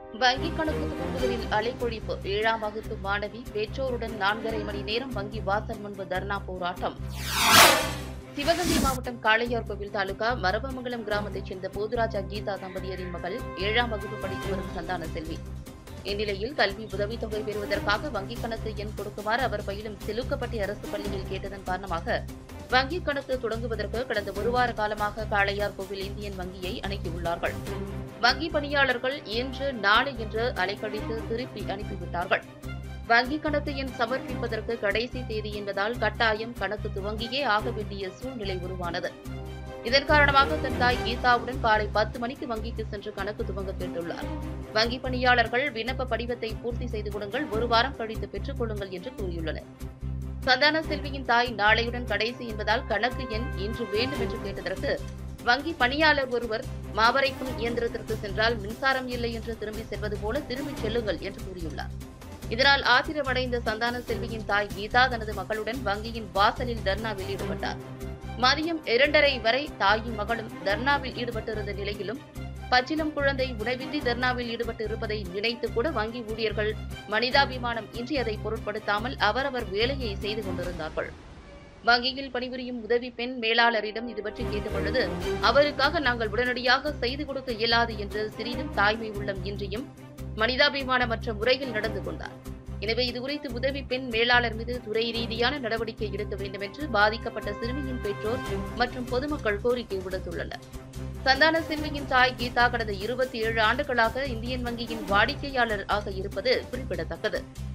வங்கிக் கணக்கு துவங்குவதில் அலைக்கொழிப்பு ஏழாம் வகுப்பு மாணவி பெற்றோருடன் நான்கரை மணி நேரம் வங்கி வாசல் முன்பு தர்ணா போராட்டம் சிவகங்கை மாவட்டம் காளையார்கோவில் தாலுகா மரபமங்கலம் கிராமத்தைச் சேர்ந்த போதுராஜா கீதா தம்பதியரின் மகள் ஏழாம் வகுப்பு படித்து வரும் சந்தான செல்வி இந்நிலையில் கல்வி உதவித்தொகை பெறுவதற்காக வங்கிக் கணக்கு எண் கொடுக்குமாறு அவர் பயிலும் சிலுக்கப்பட்டி அரசு பள்ளியில் கேட்டதன் காரணமாக வங்கிக் கணக்கு தொடங்குவதற்கு கடந்த ஒரு வார காலமாக காளையார்கோவில் இந்தியன் வங்கியை அணுகியுள்ளார்கள் வங்கி பணியாளர்கள் இன்று நாளை என்று அலைக்கழித்து திருப்பி அனுப்பிவிட்டார்கள் வங்கிக் கணக்கு எண் சமர்ப்பிப்பதற்கு கடைசி தேதி என்பதால் கட்டாயம் கணக்கு துவங்கியே ஆக வேண்டிய சூழ்நிலை உருவானது இதன் காரணமாக தன் தாய் கீதாவுடன் காலை பத்து மணிக்கு வங்கிக்கு சென்று கணக்கு துவங்க கேட்டுள்ளார் வங்கி பணியாளர்கள் விண்ணப்ப படிவத்தை பூர்த்தி செய்து கொடுங்கள் ஒரு வாரம் கழித்து பெற்றுக் கொள்ளுங்கள் என்று கூறியுள்ளனர் சந்தான செல்வியின் தாய் நாளையுடன் கடைசி என்பதால் கணக்கு எண் இன்று வேண்டும் என்று கேட்டதற்கு வங்கி பணியாளர் ஒருவர் மாவரைக்கும் இயந்திரத்திற்கு சென்றால் மின்சாரம் இல்லை என்று திரும்பி செல்வது போல திரும்பிச் செல்லுங்கள் என்று கூறியுள்ளார் இதனால் ஆத்திரமடைந்த சந்தான செல்வியின் தாய் கீதா தனது மகளுடன் வங்கியின் வாசலில் தர்ணாவில் ஈடுபட்டார் மதியம் இரண்டரை வரை தாயும் மகளும் தர்ணாவில் ஈடுபட்டிருந்த நிலையிலும் பச்சிலம் குழந்தை உணவின்றி தர்ணாவில் ஈடுபட்டு இருப்பதை நினைத்து கூட வங்கி ஊழியர்கள் மனிதாபிமானம் இன்றி அதை பொருட்படுத்தாமல் அவரவர் வேலையை செய்து கொண்டிருந்தார்கள் வங்கியில் பணிபுரியும் உதவி பெண் மேலாளரிடம் இது பற்றி கேட்டபொழுது அவருக்காக நாங்கள் உடனடியாக செய்து கொடுக்க இயலாது என்று சிறிதும் தாய்மை உள்ளம் இன்றியும் மனிதாபிமானமற்ற முறையில் நடந்து கொண்டார் எனவே இதுகுறித்து உதவி பெண் மேலாளர் மீது துறை ரீதியான நடவடிக்கை எடுக்க வேண்டும் என்று பாதிக்கப்பட்ட சிறுமியின் பெற்றோர் மற்றும் பொதுமக்கள் கோரிக்கை விடுத்துள்ளனர் சந்தான செல்வியின் தாய் கீதா கடந்த இருபத்தி ஏழு ஆண்டுகளாக இந்தியன் வங்கியின் வாடிக்கையாளர் ஆக இருப்பது குறிப்பிடத்தக்கது